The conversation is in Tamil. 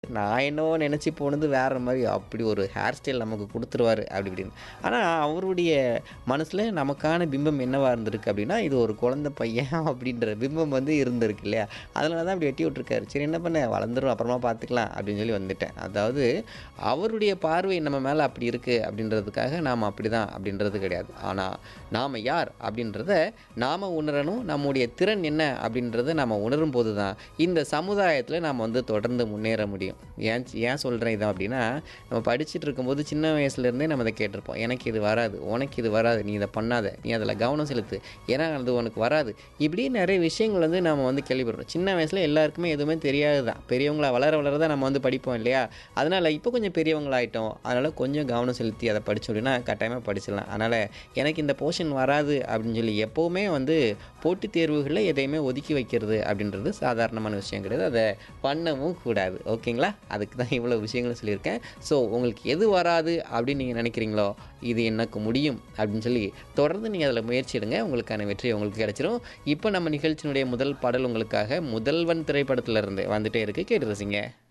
நான் என்னவோ நினச்சி போனது வேற மாதிரி அப்படி ஒரு ஹேர் ஸ்டைல் நமக்கு கொடுத்துருவாரு அப்படி இப்படின்னு ஆனால் அவருடைய மனசில் நமக்கான பிம்பம் என்னவா இருந்திருக்கு அப்படின்னா இது ஒரு குழந்தை பையன் அப்படின்ற பிம்பம் வந்து இருந்திருக்கு இல்லையா அதனால தான் அப்படி வெட்டி விட்ருக்காரு சரி என்ன பண்ண வளர்ந்துரும் அப்புறமா பார்த்துக்கலாம் அப்படின்னு சொல்லி வந்துட்டேன் அதாவது அவருடைய பார்வை நம்ம மேலே அப்படி இருக்குது அப்படின்றதுக்காக நாம் அப்படி தான் அப்படின்றது கிடையாது ஆனால் நாம் யார் அப்படின்றத நாம் உணரணும் நம்முடைய திறன் என்ன அப்படின்றத நம்ம உணரும் போது தான் இந்த சமுதாயத்தில் நாம் வந்து தொடர்ந்து முன்னேற முடியும் ஏன் ஏன் சொல்கிறேன் இதை அப்படின்னா நம்ம படிச்சுட்டு இருக்கும்போது சின்ன வயசுலேருந்தே நம்ம இதை கேட்டிருப்போம் எனக்கு இது வராது உனக்கு இது வராது நீ இதை பண்ணாத நீ அதில் கவனம் செலுத்து ஏன்னா அது உனக்கு வராது இப்படி நிறைய விஷயங்கள் வந்து நம்ம வந்து கேள்விப்படுறோம் சின்ன வயசில் எல்லாருக்குமே எதுவுமே தெரியாது தான் பெரியவங்களா வளர வளர தான் நம்ம வந்து படிப்போம் இல்லையா அதனால் இப்போ கொஞ்சம் பெரியவங்களாயிட்டோம் அதனால் கொஞ்சம் கவனம் செலுத்தி அதை படித்தோம் அப்படின்னா கட்டாயமாக படிச்சிடலாம் அதனால் எனக்கு இந்த போர்ஷன் வராது அப்படின்னு சொல்லி எப்போவுமே வந்து போட்டித் தேர்வுகளில் எதையுமே ஒதுக்கி வைக்கிறது அப்படின்றது சாதாரணமான விஷயம் கிடையாது அதை பண்ணவும் கூடாது ஓகேங்களா அதுக்கு தான் இவ்வளோ விஷயங்களும் சொல்லியிருக்கேன் ஸோ உங்களுக்கு எது வராது அப்படின்னு நீங்கள் நினைக்கிறீங்களோ இது எனக்கு முடியும் அப்படின்னு சொல்லி தொடர்ந்து நீங்கள் அதில் முயற்சி எடுங்க உங்களுக்கான வெற்றி உங்களுக்கு கிடைச்சிரும் இப்போ நம்ம நிகழ்ச்சியினுடைய முதல் பாடல் உங்களுக்காக முதல்வன் திரைப்படத்துல இருந்து வந்துட்டே இருக்கு கேட்டு ரசிங்க